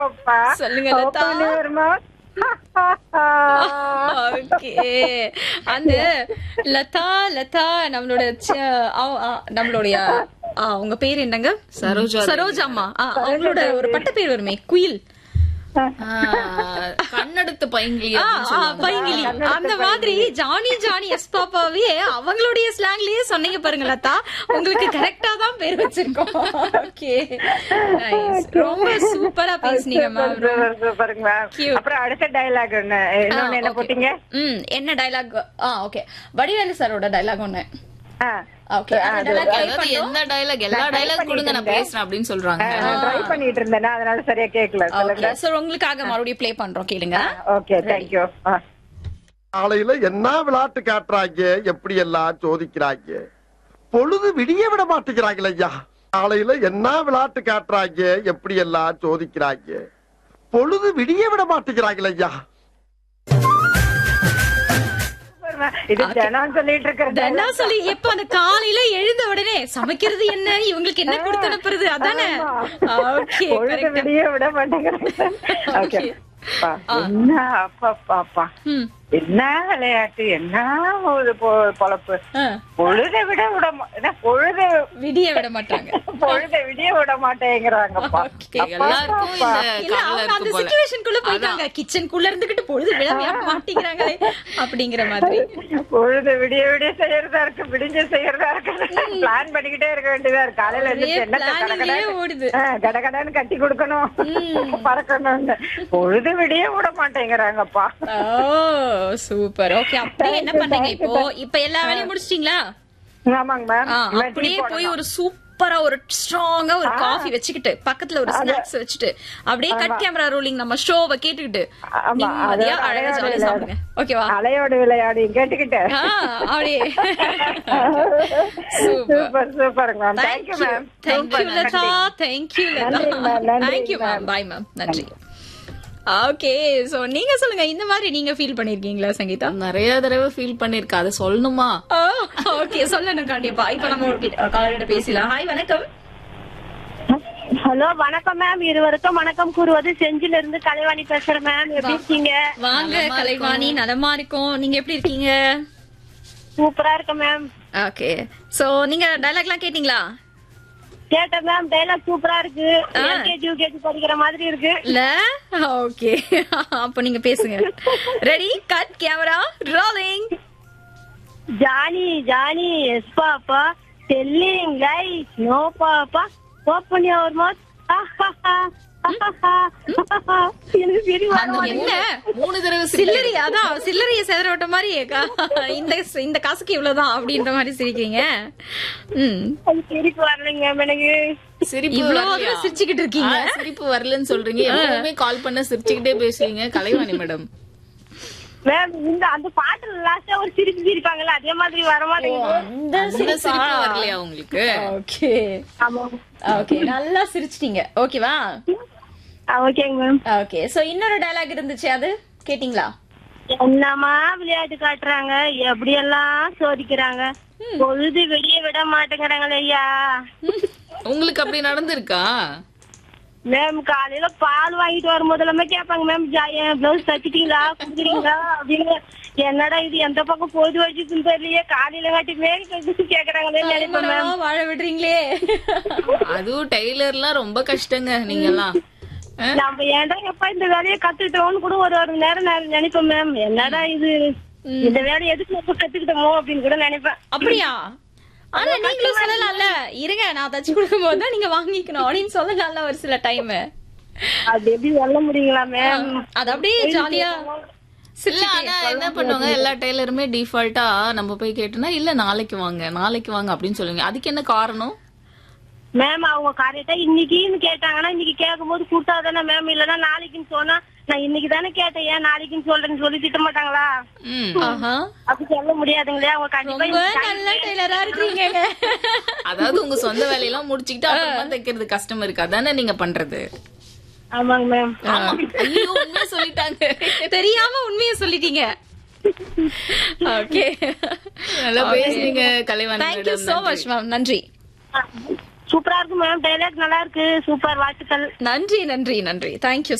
அப்பா. சொல்லுங்க, Latha. Open your mouth. Okay அந்த லதா லதா நம்மளோட ச்ச- அவ- ஆ, நம்மளுடைய ஆ, உங்க பேர் என்னங்க சரோஜா சரோஜாமா ஆ, அவங்களோட ஒரு பட்ட பேர் வருமே குயில் ஆஹ், கண்ணெடுத்து பைங்கிலி ஆ, அப்படின்னு ஆ, சொல்லுவாங்க. பைங்கிலி அந்த மாதிரி ஜானி ஜானி எஸ் பாப்பாவே அவங்களுடைய ஸ்லாங்லயே சொன்னீங்க பாருங்க லதா உங்களுக்கு கரெக்டா தான் பேர் வச்சிருக்கோம் ஓகே ரொம்ப சூப்பரா பேசுனீங்க Super, மேம் super, superங்க ma'am. Cute. அப்புறம் அடுத்த டைலாக் ஒண்ணு இன்னொன்னு என்ன okay. போட்டீங்க ம் என்ன டயலாக் ஆ ஓகே வடிவேலு சாரோட டயலாக் ஒண்ணு ஆ. ஓகே அந்த அது- dialogue try அதாவது பண்ணோம். எந்த டயலாக் எல்லா நான் try டயலாக் கொடுங்க நான் பண்ணிட்டு பேசுறேன் அப்படின்னு சொல்றாங்க நான் ட்ரை பண்ணிட்டு இருந்தேன் அதனால சரியா கேட்கல சொல்லுங்க ஓகே சோ உங்களுக்காக மறுபடியும் ப்ளே பண்றோம் கேளுங்க ஓகே தேங்க்யூ காலையில என்ன விளையாட்டு காட்டுறாங்க எப்படி எல்லாம் சோதிக்கிறாங்க பொழுது விடிய விட மாட்டேங்கிறாங்களே ஐயா காலையில என்ன விளையாட்டு காட்டுறாங்க எப்படி எல்லாம் சோதிக்கிறாங்க பொழுது விடிய விட மாட்டேங்கிறாங்களே ஐயா இது தினம் சொல்லிட்டு இருக்கிறது என்ன சொல்லி எப்ப அந்த காலையில எழுந்த உடனே சமைக்கிறது என்ன இவங்களுக்கு என்ன கொடுத்து அனுப்புறது அதானே ஓகே பொழுது விடிய விட மாட்டேங்கிறாங்க ஓகே என்ன அப்பா பாப்பா ம் என்ன விளையாட்டு என்ன ஒரு பொ- பொழப்பு பொழுதை விட விட மா- என்ன பொழுது விடிய விட மாட்டாங்க பொழுதை விடிய விட மாட்டேங்கிறாங்கப்பா Okay, அப்பா, எல்லாருக்கும் அப்பா. இந்த இல்ல கவலை அவங்க அந்த இருக்கு போல சிச்சுவேஷனுக்குள்ள போயிட்டாங்க கிச்சனுக்குள்ள இருந்துகிட்டு பொழுது விழவே மாட்டேங்கிறாங்களே அப்படிங்கிற மாதிரி பொழுது விடிய விடிய செய்யறதா இருக்கு விடிஞ்சு செய்யறதா இருக்கு பிளான் பண்ணிக்கிட்டே இருக்க வேண்டியதா இருக்கு காலையில ஒரே எழுந்திரிச்சு என்ன பிளானிங்லயே ஓடுது கடகடன்னு கட்டி கொடுக்கணும் பறக்கணும்னு பொழுது விடிய விட மாட்டேங்கிறாங்கப்பா ஓ சூப்பர் ஓகே அப்படியே என்ன பண்றீங்க இப்போ இப்ப எல்லா வேலையும் முடிச்சிட்டீங்களா ஆமாங்க ஆ, மேம் அப்படியே போய் ஒரு சூப்பரா ஒரு ஸ்ட்ராங்கா ஒரு காஃபி வச்சுக்கிட்டு பக்கத்துல ஒரு ஸ்நாக்ஸ் வச்சுட்டு அப்படியே கட் கேமரா ரோலிங் நம்ம ஷோவை கேட்டுக்கிட்டு ஆமா, நிம்மதியா அதோட அழகா அலையோட ஜாலியா விளையாடு. சாப்பிடுங்க ஓகேவா அலையோடு விளையாடி கேட்டுக்கிட்டு ஆ, அப்படியே சூப்பர் சூப்பர் சூப்பருங்க ma'am thank you thank you ma'am thank you Latha thank you Latha நன்றி, ma'am. நன்றி, thank you ma'am ma'am. Bye ma'am நன்றி ஓகே சோ நீங்க சொல்லுங்க இந்த மாதிரி நீங்க ஃபீல் பண்ணிருக்கீங்களா சங்கீதா நிறைய தடவை ஃபீல் பண்ணிருக்கேன் அதை சொல்லணுமா ஓகே சொல்லணும் கண்டிப்பா இப்ப நம்ம ஒரு காலர்கிட்ட பேசலாம் ஹாய் வணக்கம் ஹலோ வணக்கம் மேம் இருவருக்கும் வணக்கம் கூறுவது செஞ்சில இருந்து கலைவாணி பேசுறேன் மேம் எப்படி இருக்கீங்க வாங்க கலைவாணி நலமா இருக்கோம் நீங்க எப்படி இருக்கீங்க சூப்பரா இருக்கு மேம் ஓகே சோ நீங்க டயலாக் எல்லாம் கேட்டீங்களா கேட்டேன் மேம் டைலாக் சூப்பரா இருக்கு எல்கேஜி யூகேஜி படிக்கிற மாதிரி இருக்கு இல்ல ஓகே அப்ப நீங்க பேசுங்க ready cut camera rolling Johnny Johnny yes papa telling lies no papa open your mouth எனக்கு சிரி வர என்ன மாட்டேங்குது. மூணு தடவை சில்லறை அதான் சில்லறைய செதற விட்ட மாதிரி கா- இந்த இந்த காசுக்கு இவ்வளவுதான் அப்படின்ற மாதிரி சிரிக்கிறீங்க ம் அது சிரிப்பு வரலைங்க மேம் எனக்கு சிரிப்பு இவ்வளவு வரலையா? தூரம் சிரிச்சுக்கிட்டு இருக்கீங்க ஆ, சிரிப்பு வரலன்னு சொல்றீங்க எப்பவுமே கால் பண்ண சிரிச்சுக்கிட்டே பேசுவீங்க கலைவாணி மேடம் மேம் இந்த அந்த பாட்டுல லாஸ்டா ஒரு சிரிப்பு சிரிப்பாங்கல்ல அதே மாதிரி வர மாட்டேங்குது இந்த இந்த சிரிப்பு வரலையா உங்களுக்கு ஓகே ஆமா ஓகே நல்லா சிரிச்சிட்டீங்க ஓகேவா ஓகேங்க மேம் ஓகே சோ இன்னொரு டயலாக் இருந்துச்சு அது கேட்டிங்களா என்னமா விளையாட்டு காட்டுறாங்க எப்படி எல்லாம் சோதிக்கிறாங்க பொழுது வெளிய விட மாட்டேங்கிறாங்களே ஐயா உங்களுக்கு அப்படி நடந்திருக்கா மேம் காலையில பால் வாங்கிட்டு வரும்போது எல்லாமே கேட்பாங்க மேம் பிளவுஸ் தச்சுட்டீங்களா குடுக்குறீங்களா அப்படின்னு என்னடா இது எந்த பக்கம் பொழுது வச்சுக்குன்னு தெரியலையே காலையில காட்டி மேல் கேக்குறாங்களே நினைப்பேன் மேம் மரம் வாழ விடுறீங்களே அதுவும் டெய்லர்லாம் ரொம்ப கஷ்டங்க நீங்க எல்லாம் நம்ம ஏன்டா எப்ப இந்த வேலையை கத்துக்கிட்டோம்னு கூட ஒரு ஒரு நேரம் நான் நினைப்பேன் மேம் என்னடா இது இந்த வேலையை எதுக்கு நம்ம கத்துக்கிட்டோமோ அப்படின்னு கூட நினைப்பேன் அப்படியா ஆனா நீங்களும் சொல்லலாம்ல இருங்க நான் தச்சு கொடுக்கும் போது தான் நீங்க வாங்கிக்கணும் அப்படின்னு சொல்லலாம்ல ஒரு சில டைம் அது எப்படி சொல்ல முடியுங்களா மேம் அது அப்படியே ஜாலியா இல்ல ஆனா என்ன பண்ணுவாங்க எல்லா டெய்லருமே டிஃபால்ட்டா நம்ம போய் கேட்டோம்னா இல்ல நாளைக்கு வாங்க நாளைக்கு வாங்க அப்படின்னு சொல்லுவீங்க அதுக்கு என்ன காரணம் மேம் அவங்க கரெக்டா இன்னைக்குன்னு கேட்டாங்கன்னா இன்னைக்கு கேட்கும் போது கூட்டாதானே மேம் இல்லன்னா நாளைக்குன்னு சொன்னா நான் இன்னைக்கு தானே கேட்டேன் ஏன் நாளைக்குன்னு சொல்றேன்னு சொல்லி திட்ட மாட்டாங்களா ம் ஆஹா அப்படி சொல்ல முடியாதுங்களே அவங்க கண்டிப்பா ரொம்ப இன்னைக்கு நல்ல டெய்லரா இருக்கீங்க அதாவது உங்க சொந்த வேலையெல்லாம் முடிச்சுக்கிட்டு அப்புறமா தைக்கிறது கஸ்டமருக்கு அதானே நீங்க பண்றது ஆமாங்க மேம் ஆமா ஐயோ உண்மையா சொல்லிட்டாங்க தெரியாம உண்மையை சொல்லிட்டீங்க ஓகே நல்லா பேசுனீங்க Kalaivani thank you madam so much ma'am நன்றி சூப்பரா இருக்கு மேம் டைலாக் நல்லா இருக்கு சூப்பர் வாழ்த்துக்கள் நன்றி நன்றி நன்றி தேங்க்யூ